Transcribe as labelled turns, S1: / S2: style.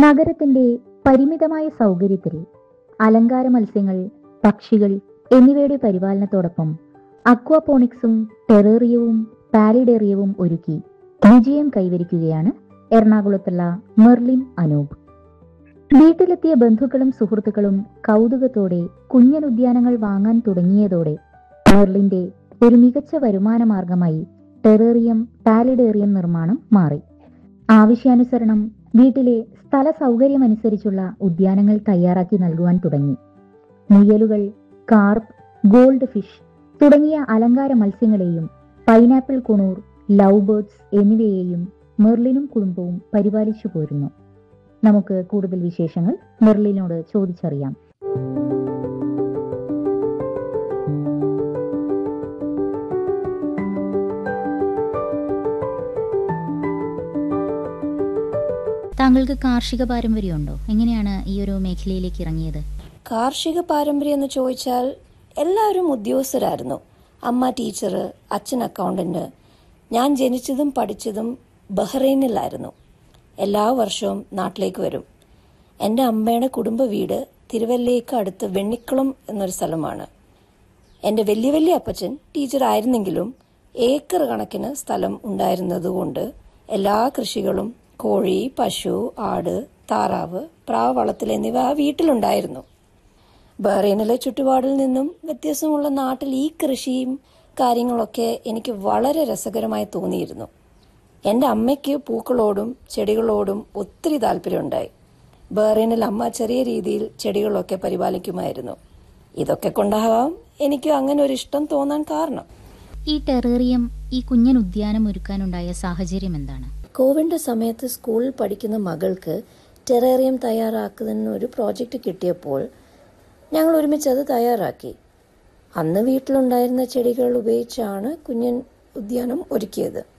S1: നഗരത്തിന്റെ പരിമിതമായ സൗകര്യത്തിൽ അലങ്കാര മത്സ്യങ്ങൾ പക്ഷികൾ എന്നിവയുടെ പരിപാലനത്തോടൊപ്പം അക്വാപോണിക്സും ടെറേറിയവും പാലിഡേറിയവും ഒരുക്കി വിജയം കൈവരിക്കുകയാണ് എറണാകുളത്തുള്ള മെർലിൻ അനൂപ് വീട്ടിലെത്തിയ ബന്ധുക്കളും സുഹൃത്തുക്കളും കൗതുകത്തോടെ കുഞ്ഞൻ ഉദ്യാനങ്ങൾ വാങ്ങാൻ തുടങ്ങിയതോടെ മെർലിന്റെ ഒരു മികച്ച വരുമാന മാർഗമായി ടെറേറിയം പാലിഡേറിയം നിർമ്മാണം മാറി ആവശ്യാനുസരണം വീട്ടിലെ സ്ഥല സൗകര്യമനുസരിച്ചുള്ള ഉദ്യാനങ്ങൾ തയ്യാറാക്കി നൽകുവാൻ തുടങ്ങി മുയലുകൾ കാർപ്പ് ഗോൾഡ് ഫിഷ് തുടങ്ങിയ അലങ്കാര മത്സ്യങ്ങളെയും പൈനാപ്പിൾ കുണൂർ ലവ് ബേർഡ്സ് എന്നിവയെയും മെർലിനും കുടുംബവും പരിപാലിച്ചു പോരുന്നു നമുക്ക് കൂടുതൽ വിശേഷങ്ങൾ മെർലിനോട് ചോദിച്ചറിയാം താങ്കൾക്ക് കാർഷിക പാരമ്പര്യമുണ്ടോ എങ്ങനെയാണ് ഈ ഒരു മേഖലയിലേക്ക് ഇറങ്ങിയത്
S2: കാർഷിക പാരമ്പര്യം എന്ന് ചോദിച്ചാൽ എല്ലാവരും ഉദ്യോഗസ്ഥരായിരുന്നു അമ്മ ടീച്ചർ അച്ഛൻ അക്കൗണ്ടന്റ് ഞാൻ ജനിച്ചതും പഠിച്ചതും ബഹ്റൈനിലായിരുന്നു എല്ലാ വർഷവും നാട്ടിലേക്ക് വരും എൻ്റെ അമ്മയുടെ കുടുംബ വീട് തിരുവല്ലയ്ക്ക് അടുത്ത് വെണ്ണിക്കുളം എന്നൊരു സ്ഥലമാണ് എൻ്റെ വലിയ വലിയ അപ്പച്ചൻ ടീച്ചർ ആയിരുന്നെങ്കിലും ഏക്കർ കണക്കിന് സ്ഥലം ഉണ്ടായിരുന്നതുകൊണ്ട് എല്ലാ കൃഷികളും കോഴി പശു ആട് താറാവ് പ്രാവ് വളത്തിൽ എന്നിവ ആ വീട്ടിലുണ്ടായിരുന്നു ബഹ്റൈനിലെ ചുറ്റുപാടിൽ നിന്നും വ്യത്യസ്തമുള്ള നാട്ടിൽ ഈ കൃഷിയും കാര്യങ്ങളൊക്കെ എനിക്ക് വളരെ രസകരമായി തോന്നിയിരുന്നു എൻ്റെ അമ്മയ്ക്ക് പൂക്കളോടും ചെടികളോടും ഒത്തിരി താല്പര്യമുണ്ടായി ബഹ്റൈനിൽ അമ്മ ചെറിയ രീതിയിൽ ചെടികളൊക്കെ പരിപാലിക്കുമായിരുന്നു ഇതൊക്കെ കൊണ്ടാവാം എനിക്ക് അങ്ങനെ ഒരു ഇഷ്ടം തോന്നാൻ കാരണം
S1: ഈ ടെറേറിയം ഈ കുഞ്ഞൻ ഉദ്യാനം ഒരുക്കാനുണ്ടായ സാഹചര്യം എന്താണ്
S2: കോവിഡിന്റെ സമയത്ത് സ്കൂളിൽ പഠിക്കുന്ന മകൾക്ക് ടെറേറിയം തയ്യാറാക്കുന്നതിന് ഒരു പ്രോജക്റ്റ് കിട്ടിയപ്പോൾ ഞങ്ങൾ ഒരുമിച്ച് അത് തയ്യാറാക്കി അന്ന് വീട്ടിലുണ്ടായിരുന്ന ചെടികൾ ഉപയോഗിച്ചാണ് കുഞ്ഞൻ ഉദ്യാനം ഒരുക്കിയത്